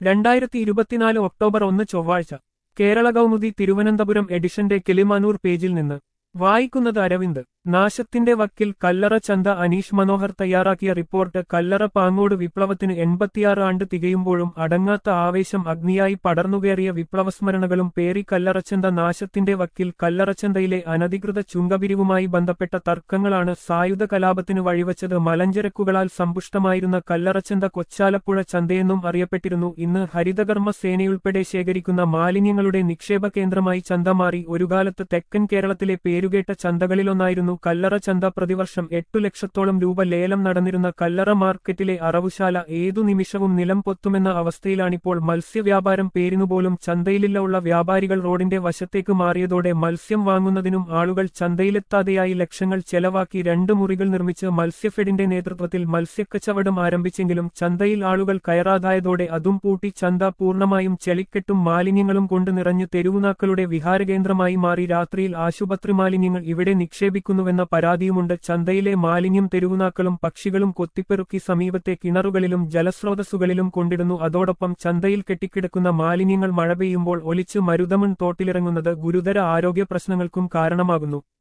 രണ്ടായിരത്തി ഇരുപത്തിനാല് ഒക്ടോബർ ഒന്ന് ചൊവ്വാഴ്ച കേരള കൗമുദി തിരുവനന്തപുരം എഡിഷന്റെ കിളിമാനൂർ പേജിൽ നിന്ന് വായിക്കുന്നത് അരവിന്ദ് നാശത്തിന്റെ വക്കിൽ കല്ലറ ചന്ത അനീഷ് മനോഹർ തയ്യാറാക്കിയ റിപ്പോർട്ട് കല്ലറ പാങ്ങോട് വിപ്ലവത്തിന് എൺപത്തിയാറ് ആണ്ട് തികയുമ്പോഴും അടങ്ങാത്ത ആവേശം അഗ്നിയായി പടർന്നുകയറിയ വിപ്ലവസ്മരണകളും പേറി കല്ലറച്ചന്ത നാശത്തിന്റെ വക്കിൽ കല്ലറച്ചന്തയിലെ അനധികൃത ചുങ്കപിരിവുമായി ബന്ധപ്പെട്ട തർക്കങ്ങളാണ് സായുധ കലാപത്തിന് വഴിവച്ചത് മലഞ്ചരക്കുകളാൽ സമ്പുഷ്ടമായിരുന്ന കല്ലറച്ചന്ത കൊച്ചാലപ്പുഴ ചന്തയെന്നും അറിയപ്പെട്ടിരുന്നു ഇന്ന് ഹരിതകർമ്മ സേനയുൾപ്പെടെ ശേഖരിക്കുന്ന മാലിന്യങ്ങളുടെ നിക്ഷേപ കേന്ദ്രമായി ചന്ത മാറി ഒരു കാലത്ത് തെക്കൻ കേരളത്തിലെ പേരുകേട്ട ചന്തകളിലൊന്നായിരുന്നു കല്ലറ ചന്ത പ്രതിവർഷം എട്ടു ലക്ഷത്തോളം രൂപ ലേലം നടന്നിരുന്ന കല്ലറ മാർക്കറ്റിലെ അറവുശാല ഏതു നിമിഷവും നിലം പൊത്തുമെന്ന അവസ്ഥയിലാണിപ്പോൾ മത്സ്യവ്യാപാരം പേരിനുപോലും ചന്തയിലില്ല ഉള്ള വ്യാപാരികൾ റോഡിന്റെ വശത്തേക്ക് മാറിയതോടെ മത്സ്യം വാങ്ങുന്നതിനും ആളുകൾ ചന്തയിലെത്താതെയായി ലക്ഷങ്ങൾ ചെലവാക്കി രണ്ട് മുറികൾ നിർമ്മിച്ച് മത്സ്യഫെഡിന്റെ നേതൃത്വത്തിൽ മത്സ്യക്കച്ചവടം ആരംഭിച്ചെങ്കിലും ചന്തയിൽ ആളുകൾ കയറാതായതോടെ അതും പൂട്ടി ചന്ത പൂർണ്ണമായും ചെളിക്കെട്ടും മാലിന്യങ്ങളും കൊണ്ട് നിറഞ്ഞ് തെരുവുനാക്കളുടെ വിഹാരകേന്ദ്രമായി മാറി രാത്രിയിൽ ആശുപത്രി മാലിന്യങ്ങൾ ഇവിടെ നിക്ഷേപിക്കുന്നുവെന്ന പരാതിയുമുണ്ട് ചന്തയിലെ മാലിന്യം തെരുവുനാക്കളും പക്ഷികളും കൊത്തിപ്പെറുക്കി സമീപത്തെ കിണറുകളിലും ജലസ്രോതസ്സുകളിലും കൊണ്ടിടുന്നു അതോടൊപ്പം ചന്തയിൽ കെട്ടിക്കിടക്കുന്ന മാലിന്യങ്ങൾ മഴ പെയ്യുമ്പോൾ ഒലിച്ച് മരുതമൺ തോട്ടിലിറങ്ങുന്നത് ഗുരുതര ആരോഗ്യ പ്രശ്നങ്ങൾക്കും കാരണമാകുന്നു